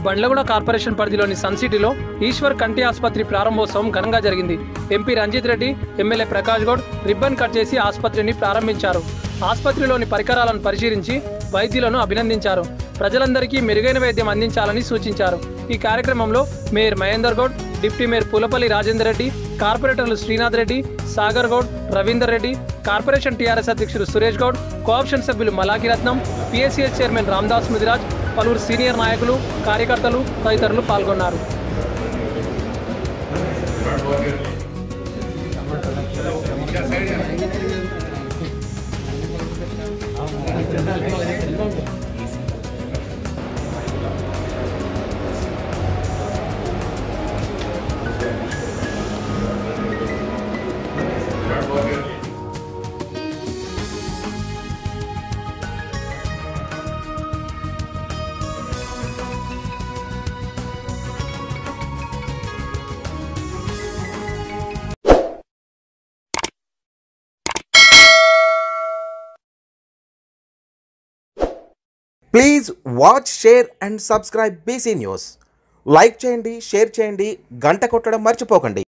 Bandlaguda corporation పరిధిలోని sun సిటీలో ఈశ్వర్ కంటి ఆసుపత్రి ప్రారంభోత్సవం ఘనంగా జరిగింది MP Ranjith Reddy MLA Prakash Goud ribbon cut చేసి ఆసుపత్రిని ప్రారంభించారు ఆసుపత్రిలోని పరికరాలను పరిశీలించి వైద్యులను అభినందించారు ప్రజలందరికీ మెరుగైన వైద్యం అందించాలని సూచించారు ఈ కార్యక్రమంలో mayor Mahender Goud deputy mayor Pulapalli Rajender Reddy కార్పొరేటర్లు శ్రీనాథ్ రెడ్డి సాగర్ గౌడ్ రవీందర్ రెడ్డి కార్పొరేషన్ టీఆర్ఎస్ అధ్యక్షుడు సురేష్ గౌడ్ కోఆప్షన్ సభ్యులు మలాకిరత్నం పిఎస్సిఎస్ చైర్మన్ రామ్దాస్ ముదిరాజ్ పలువురు సీనియర్ నాయకులు కార్యకర్తలు తదితరులు పాల్గొన్నారు please watch share and subscribe BC news like చేయండి షేర్ చేయండి గంట కొట్టడం మర్చిపోకండి